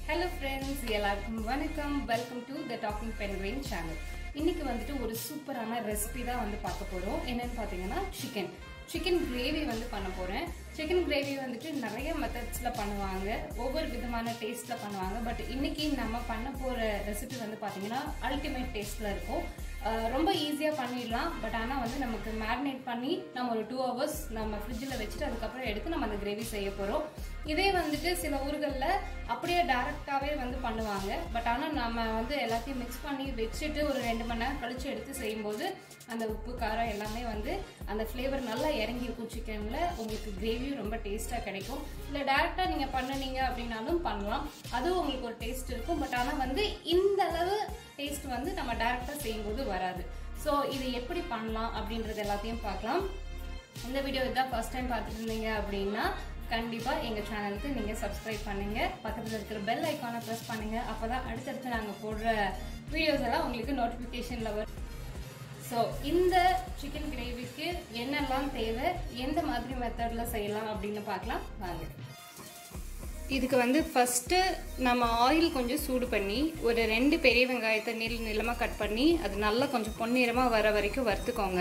hello friends எல்லாருக்கும் வணக்கம் welcome to the talking penguin channel இன்னைக்கு வந்துட்டு ஒரு சூப்பரான ரெசிபி தான் வந்து பார்க்க போறோம் என்னன்னு பார்த்தீங்கன்னா சிக்கன் சிக்கன் கிரேவி வந்து பண்ண போறேன் சிக்கன் கிரேவி வந்துட்டு நிறைய மெத்தட்ஸ்ல பண்ணுவாங்க ஒவ்வொரு விதமான டேஸ்ட்ல பண்ணுவாங்க பட் இன்னைக்கு நம்ம பண்ண போற ரெசிபி வந்து பார்த்தீங்கன்னா அல்டிமேட் டேஸ்ட்ல இருக்கும் அஹ் ரொம்ப ஈஸியாக பண்ணிடலாம் பட் ஆனால் வந்து நமக்கு மேரினேட் பண்ணி நம்ம ஒரு டூ ஹவர்ஸ் நம்ம ஃப்ரிட்ஜில் வச்சுட்டு அதுக்கப்புறம் எடுத்து நம்ம அந்த கிரேவி செய்ய போகிறோம் இதே வந்துட்டு சில ஊர்களில் அப்படியே டேரெக்டாகவே வந்து பண்ணுவாங்க பட் ஆனால் நம்ம வந்து எல்லாத்தையும் மிக்ஸ் பண்ணி வச்சுட்டு ஒரு ரெண்டு மணி நேரம் கழிச்சு எடுத்து செய்யும்போது அந்த உப்பு காரம் எல்லாமே வந்து அந்த ஃப்ளேவர் நல்லா இறங்கி இருக்கும் சிக்கனில் உங்களுக்கு கிரேவியும் ரொம்ப டேஸ்ட்டாக கிடைக்கும் இல்லை டேரெக்டாக நீங்கள் பண்ணுனீங்க அப்படின்னாலும் பண்ணலாம் அதுவும் உங்களுக்கு ஒரு டேஸ்ட் இருக்கும் பட் ஆனால் வந்து இந்த அளவு டேஸ்ட் வந்து நம்ம டேரெக்டாக செய்யும்போது வராது ஸோ இது எப்படி பண்ணலாம் அப்படின்றது எல்லாத்தையும் பார்க்கலாம் இந்த வீடியோ இதான் ஃபர்ஸ்ட் டைம் பார்த்துட்டு இருந்தீங்க அப்படின்னா கண்டிப்பாக எங்கள் சேனலுக்கு நீங்கள் சப்ஸ்கிரைப் பண்ணுங்கள் பக்கத்தில் இருக்கிற பெல் ஐக்கானை ப்ரெஸ் பண்ணுங்கள் அப்போ தான் அடுத்தடுத்து நாங்கள் போடுற வீடியோஸ் எல்லாம் உங்களுக்கு நோட்டிஃபிகேஷனில் வரும் ஸோ இந்த சிக்கன் கிரேவிக்கு என்னெல்லாம் தேவை எந்த மாதிரி மெத்தடில் செய்யலாம் அப்படின்னு பார்க்கலாம் வாங்க இதுக்கு வந்து ஃபஸ்ட்டு நம்ம ஆயில் கொஞ்சம் சூடு பண்ணி ஒரு ரெண்டு பெரிய வெங்காயத்தை நீள நீளமாக கட் பண்ணி அது நல்லா கொஞ்சம் பொன்னிறமாக வர வரைக்கும் வறுத்துக்கோங்க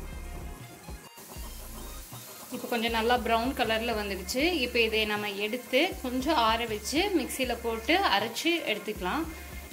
இப்போ கொஞ்சம் நல்லா ப்ரௌன் கலரில் வந்துடுச்சு இப்போ இதை நம்ம எடுத்து கொஞ்சம் ஆற வச்சு மிக்சியில் போட்டு அரைச்சி எடுத்துக்கலாம்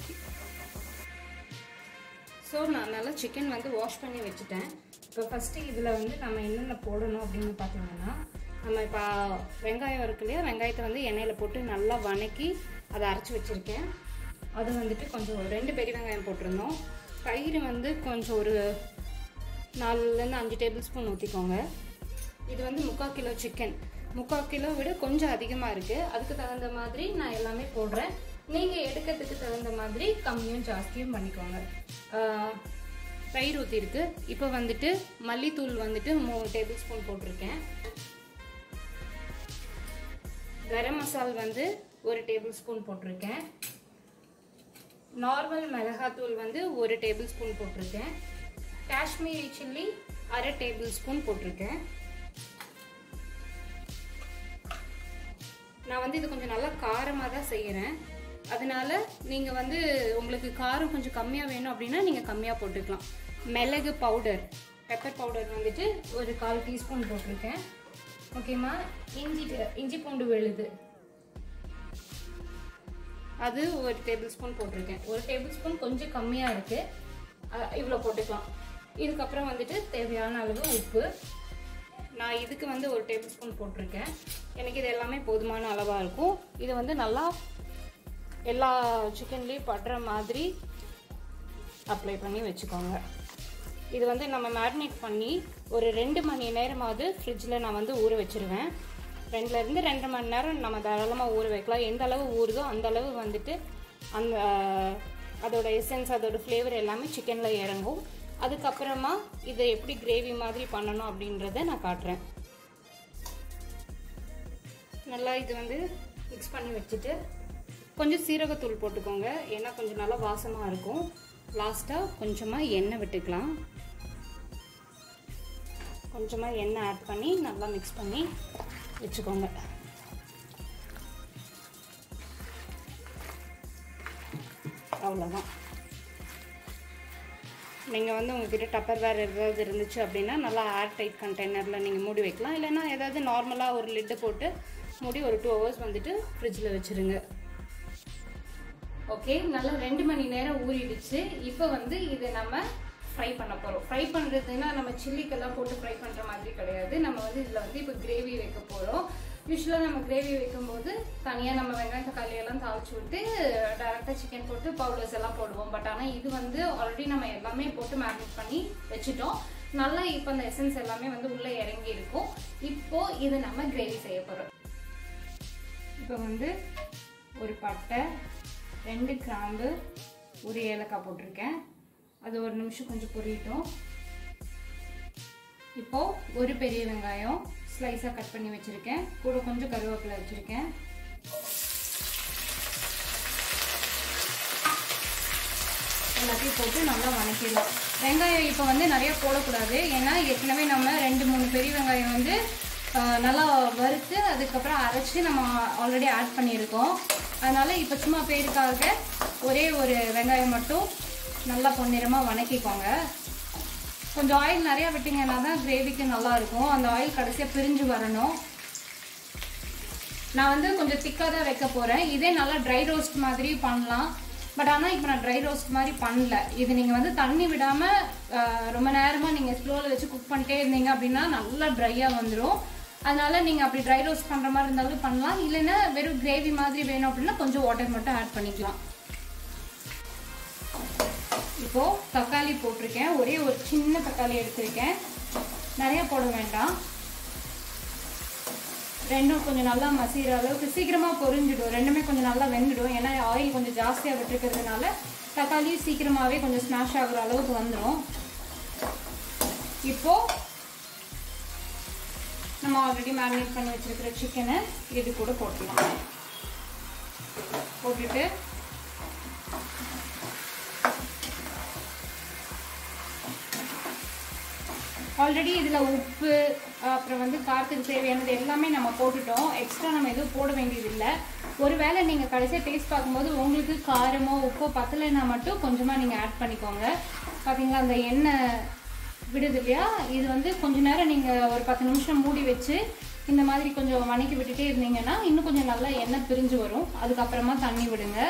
ஸோ நான் நல்லா சிக்கன் வந்து வாஷ் பண்ணி வச்சுட்டேன் இப்போ ஃபஸ்ட்டு இதில் வந்து நம்ம என்னென்ன போடணும் அப்படின்னு பார்த்தீங்கன்னா நம்ம இப்போ வெங்காயம் இருக்கு இல்லையா வெங்காயத்தை வந்து எண்ணெயில் போட்டு நல்லா வணக்கி அதை அரைச்சி வச்சுருக்கேன் அது வந்துட்டு கொஞ்சம் ரெண்டு பெரிய வெங்காயம் போட்டிருந்தோம் தயிர் வந்து கொஞ்சம் ஒரு நாலுலேருந்து அஞ்சு டேபிள் ஸ்பூன் ஊற்றிக்கோங்க இது வந்து முக்கால் கிலோ சிக்கன் முக்கால் கிலோ விட கொஞ்சம் அதிகமாக இருக்குது அதுக்கு தகுந்த மாதிரி நான் எல்லாமே போடுறேன் நீங்கள் எடுக்கிறதுக்கு தகுந்த மாதிரி கம்மியும் ஜாஸ்தியும் பண்ணிக்கோங்க தயிர் ஊற்றிருக்கு இப்போ வந்துட்டு மல்லித்தூள் வந்துட்டு மூணு டேபிள் ஸ்பூன் போட்டிருக்கேன் கரம் மசால் வந்து ஒரு டேபிள் ஸ்பூன் போட்டிருக்கேன் நார்மல் மிளகாத்தூள் வந்து ஒரு டேபிள் ஸ்பூன் போட்டிருக்கேன் காஷ்மீரி சில்லி அரை டேபிள் ஸ்பூன் போட்டிருக்கேன் நான் வந்து இது கொஞ்சம் நல்லா காரமாக தான் செய்கிறேன் அதனால நீங்கள் வந்து உங்களுக்கு காரம் கொஞ்சம் கம்மியாக வேணும் அப்படின்னா நீங்கள் கம்மியாக போட்டுக்கலாம் மிளகு பவுடர் பெப்பர் பவுடர் வந்துட்டு ஒரு கால் டீஸ்பூன் போட்டிருக்கேன் ஓகேம்மா இஞ்சி இஞ்சி பூண்டு விழுது அது ஒரு டேபிள் ஸ்பூன் போட்டிருக்கேன் ஒரு டேபிள் ஸ்பூன் கொஞ்சம் கம்மியாக இருக்குது இவ்வளோ போட்டுக்கலாம் இதுக்கப்புறம் வந்துட்டு தேவையான அளவு உப்பு நான் இதுக்கு வந்து ஒரு டேபிள் ஸ்பூன் போட்டிருக்கேன் எனக்கு இது எல்லாமே போதுமான அளவாக இருக்கும் இது வந்து நல்லா எல்லா சிக்கன்லேயும் படுற மாதிரி அப்ளை பண்ணி வச்சுக்கோங்க இது வந்து நம்ம மேரினேட் பண்ணி ஒரு ரெண்டு மணி நேரமாவது ஃப்ரிட்ஜில் நான் வந்து ஊற வச்சுருவேன் ரெண்டுலேருந்து ரெண்டு மணி நேரம் நம்ம தாராளமாக ஊற வைக்கலாம் எந்த அளவு ஊறுதோ அந்த அளவு வந்துட்டு அந்த அதோட எசன்ஸ் அதோட ஃப்ளேவர் எல்லாமே சிக்கனில் இறங்கும் அதுக்கப்புறமா இதை எப்படி கிரேவி மாதிரி பண்ணணும் அப்படின்றத நான் காட்டுறேன் நல்லா இது வந்து மிக்ஸ் பண்ணி வச்சுட்டு கொஞ்சம் சீரகத்தூள் போட்டுக்கோங்க ஏன்னா கொஞ்சம் நல்லா வாசமாக இருக்கும் லாஸ்ட்டாக கொஞ்சமாக எண்ணெய் விட்டுக்கலாம் கொஞ்சமாக எண்ணெய் ஆட் பண்ணி நல்லா மிக்ஸ் பண்ணி வச்சுக்கோங்க அவ்வளோதான் நீங்கள் வந்து உங்ககிட்ட டப்பர் வேறு ஏதாவது இருந்துச்சு அப்படின்னா நல்லா ஏர் டைட் கண்டெய்னரில் நீங்கள் மூடி வைக்கலாம் இல்லைன்னா ஏதாவது நார்மலாக ஒரு லிட்டு போட்டு மூடி ஒரு டூ ஹவர்ஸ் வந்துட்டு ஃப்ரிட்ஜில் வச்சுருங்க ஓகே நல்லா ரெண்டு மணி நேரம் ஊறிடுச்சு இப்போ வந்து இதை நம்ம ஃப்ரை பண்ண போகிறோம் ஃப்ரை பண்ணுறதுன்னா நம்ம சில்லிக்கெல்லாம் போட்டு ஃப்ரை பண்ணுற மாதிரி கிடையாது நம்ம வந்து இதில் வந்து இப்போ கிரேவி வைக்க போகிறோம் யூஸ்வலாக நம்ம கிரேவி வைக்கும்போது தனியாக நம்ம வெங்காயம் தக்காளி எல்லாம் தாளிச்சு விட்டு டேரெக்டாக சிக்கன் போட்டு பவுடர்ஸ் எல்லாம் போடுவோம் பட் ஆனால் இது வந்து ஆல்ரெடி நம்ம எல்லாமே போட்டு மேரினேட் பண்ணி வச்சுட்டோம் நல்லா இப்போ அந்த எசன்ஸ் எல்லாமே வந்து உள்ளே இறங்கி இருக்கும் இப்போ இது நம்ம கிரேவி செய்ய போகிறோம் இப்போ வந்து ஒரு பட்டை ரெண்டு கிராம்பு ஒரு ஏலக்காய் போட்டிருக்கேன் அது ஒரு நிமிஷம் கொஞ்சம் பொரியட்டும் இப்போ ஒரு பெரிய வெங்காயம் ஸ்லைஸாக கட் பண்ணி வச்சுருக்கேன் கூட கொஞ்சம் கருவேப்பிலை வச்சுருக்கேன் எல்லாத்தையும் போட்டு நல்லா வணக்கிடலாம் வெங்காயம் இப்போ வந்து நிறைய போடக்கூடாது ஏன்னா ஏற்கனவே நம்ம ரெண்டு மூணு பெரிய வெங்காயம் வந்து நல்லா வறுத்து அதுக்கப்புறம் அரைச்சி நம்ம ஆல்ரெடி ஆட் பண்ணியிருக்கோம் அதனால இப்போ சும்மா பேருக்காக ஒரே ஒரு வெங்காயம் மட்டும் நல்லா பொன்னிறமாக வணக்கிக்கோங்க கொஞ்சம் ஆயில் நிறையா விட்டீங்கன்னா தான் கிரேவிக்கு நல்லா இருக்கும் அந்த ஆயில் கடைசியாக பிரிஞ்சு வரணும் நான் வந்து கொஞ்சம் திக்காக தான் வைக்க போகிறேன் இதே நல்லா ட்ரை ரோஸ்ட் மாதிரி பண்ணலாம் பட் ஆனால் இப்போ நான் ட்ரை ரோஸ்ட் மாதிரி பண்ணல இது நீங்கள் வந்து தண்ணி விடாமல் ரொம்ப நேரமாக நீங்கள் ஸ்லோவில் வச்சு குக் பண்ணிட்டே இருந்தீங்க அப்படின்னா நல்லா ட்ரையாக வந்துடும் அதனால நீங்கள் அப்படி ட்ரை ரோஸ்ட் பண்ணுற மாதிரி இருந்தாலும் பண்ணலாம் இல்லைன்னா வெறும் கிரேவி மாதிரி வேணும் அப்படின்னா கொஞ்சம் வாட்டர் மட்டும் ஆட் பண்ணிக்கலாம் இப்போ தக்காளி போட்டிருக்கேன் ஒரே ஒரு சின்ன தக்காளி எடுத்திருக்கேன் நிறைய போட வேண்டாம் ரெண்டும் கொஞ்சம் நல்லா மசிகிற அளவுக்கு சீக்கிரமாக பொரிஞ்சிடும் ரெண்டுமே கொஞ்சம் நல்லா வெந்துடும் ஏன்னா ஆயில் கொஞ்சம் ஜாஸ்தியாக விட்டுருக்கிறதுனால தக்காளி சீக்கிரமாகவே கொஞ்சம் ஸ்மாஷ் ஆகுற அளவுக்கு வந்துடும் இப்போ நம்ம ஆல்ரெடி மேரினேட் பண்ணி வச்சிருக்கிற சிக்கனை இது கூட போட்டுக்கலாம் போட்டுட்டு ஆல்ரெடி இதில் உப்பு அப்புறம் வந்து காரத்துக்கு தேவையானது எல்லாமே நம்ம போட்டுட்டோம் எக்ஸ்ட்ரா நம்ம எதுவும் போட வேண்டியதில்லை ஒருவேளை நீங்கள் கடைசியாக டேஸ்ட் பார்க்கும்போது உங்களுக்கு காரமோ உப்போ பத்தலைன்னா மட்டும் கொஞ்சமாக நீங்கள் ஆட் பண்ணிக்கோங்க பார்த்தீங்களா அந்த எண்ணெய் விடுது இல்லையா இது வந்து கொஞ்ச நேரம் நீங்கள் ஒரு பத்து நிமிஷம் மூடி வச்சு இந்த மாதிரி கொஞ்சம் வணக்கி விட்டுட்டே இருந்தீங்கன்னா இன்னும் கொஞ்சம் நல்லா எண்ணெய் பிரிஞ்சு வரும் அதுக்கப்புறமா தண்ணி விடுங்க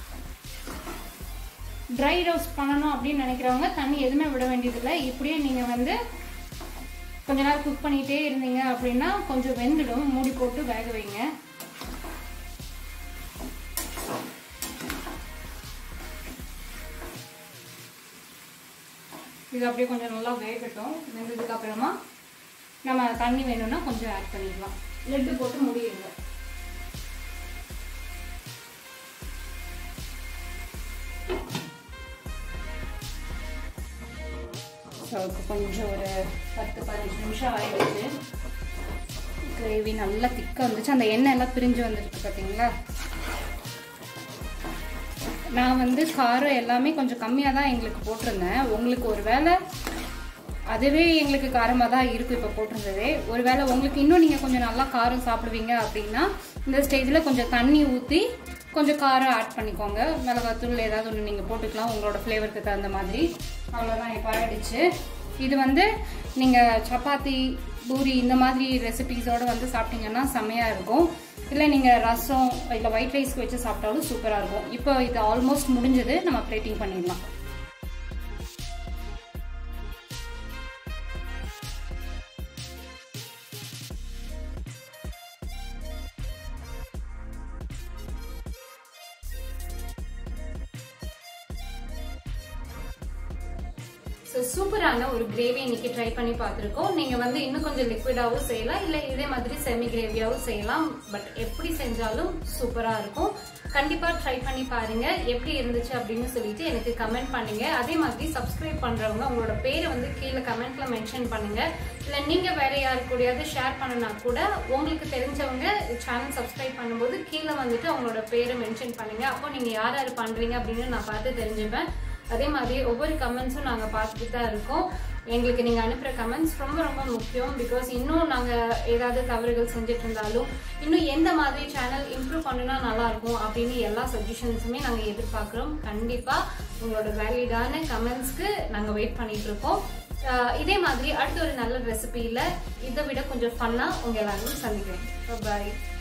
ட்ரை ரோஸ்ட் பண்ணணும் அப்படின்னு நினைக்கிறவங்க தண்ணி எதுவுமே விட வேண்டியதில்லை இப்படியே நீங்கள் வந்து கொஞ்ச நேரம் குக் பண்ணிகிட்டே இருந்தீங்க அப்படின்னா கொஞ்சம் வெந்துடும் மூடி போட்டு வேக வைங்க இது அப்படியே கொஞ்சம் நல்லா வேகட்டும் வெந்ததுக்கு அப்புறமா நம்ம தண்ணி வேணும்னா கொஞ்சம் ஆட் பண்ணிக்கலாம் லெட்டு போட்டு முடியுங்க ஸோ கொஞ்சம் ஒரு பத்து பதினஞ்சு நிமிஷம் ஆயிடுச்சு கிரேவி நல்லா திக்காக வந்துச்சு அந்த எண்ணெய் எல்லாம் பிரிஞ்சு வந்துருக்கு பார்த்தீங்களா நான் வந்து காரம் எல்லாமே கொஞ்சம் கம்மியாக தான் எங்களுக்கு போட்டிருந்தேன் உங்களுக்கு ஒரு வேளை அதுவே எங்களுக்கு காரமாக தான் இருக்கும் இப்போ போட்டிருந்ததே ஒருவேளை உங்களுக்கு இன்னும் நீங்கள் கொஞ்சம் நல்லா காரம் சாப்பிடுவீங்க அப்படின்னா இந்த ஸ்டேஜில் கொஞ்சம் தண்ணி ஊற்றி கொஞ்சம் காரம் ஆட் பண்ணிக்கோங்க மிளகாத்தூள் ஏதாவது ஒன்று நீங்கள் போட்டுக்கலாம் உங்களோட ஃப்ளேவருக்கு தகுந்த மாதிரி அவ்வளோதான் இப்போ ஆயிடுச்சு இது வந்து நீங்கள் சப்பாத்தி பூரி இந்த மாதிரி ரெசிபீஸோடு வந்து சாப்பிட்டீங்கன்னா செம்மையாக இருக்கும் இல்லை நீங்கள் ரசம் இல்லை ஒயிட் ரைஸ்க்கு வச்சு சாப்பிட்டாலும் சூப்பராக இருக்கும் இப்போ இது ஆல்மோஸ்ட் முடிஞ்சது நம்ம பிளேட்டிங் பண்ணிடலாம் ஸோ சூப்பரான ஒரு கிரேவி இன்னைக்கு ட்ரை பண்ணி பார்த்துருக்கோம் நீங்கள் வந்து இன்னும் கொஞ்சம் லிக்விடாகவும் செய்யலாம் இல்லை இதே மாதிரி செமி கிரேவியாகவும் செய்யலாம் பட் எப்படி செஞ்சாலும் சூப்பராக இருக்கும் கண்டிப்பாக ட்ரை பண்ணி பாருங்க எப்படி இருந்துச்சு அப்படின்னு சொல்லிட்டு எனக்கு கமெண்ட் பண்ணுங்க அதே மாதிரி சப்ஸ்கிரைப் பண்ணுறவங்க உங்களோட பேரை வந்து கீழே கமெண்ட்ல மென்ஷன் பண்ணுங்க இல்லை நீங்கள் வேற யாரு கூடயாவது ஷேர் பண்ணனா கூட உங்களுக்கு தெரிஞ்சவங்க சேனல் சப்ஸ்கிரைப் பண்ணும்போது கீழே வந்துட்டு அவங்களோட பேரை மென்ஷன் பண்ணுங்க அப்போ நீங்கள் யார் யார் பண்ணுறீங்க அப்படின்னு நான் பார்த்து தெரிஞ்சுப்பேன் அதே மாதிரி ஒவ்வொரு கமெண்ட்ஸும் நாங்கள் பார்த்துட்டு தான் இருக்கோம் எங்களுக்கு நீங்கள் அனுப்புகிற கமெண்ட்ஸ் ரொம்ப ரொம்ப முக்கியம் பிகாஸ் இன்னும் நாங்கள் ஏதாவது தவறுகள் செஞ்சுட்டு இருந்தாலும் இன்னும் எந்த மாதிரி சேனல் இம்ப்ரூவ் பண்ணுனா நல்லாயிருக்கும் அப்படின்னு எல்லா சஜஷன்ஸுமே நாங்கள் எதிர்பார்க்குறோம் கண்டிப்பாக உங்களோட வேலிடான கமெண்ட்ஸ்க்கு நாங்கள் வெயிட் பண்ணிட்டு இருக்கோம் ஆஹ் இதே மாதிரி அடுத்த ஒரு நல்ல ரெசிபியில் இதை விட கொஞ்சம் ஃபன்னாக உங்கள் எல்லாரும் சந்திக்கிறேன் பாய்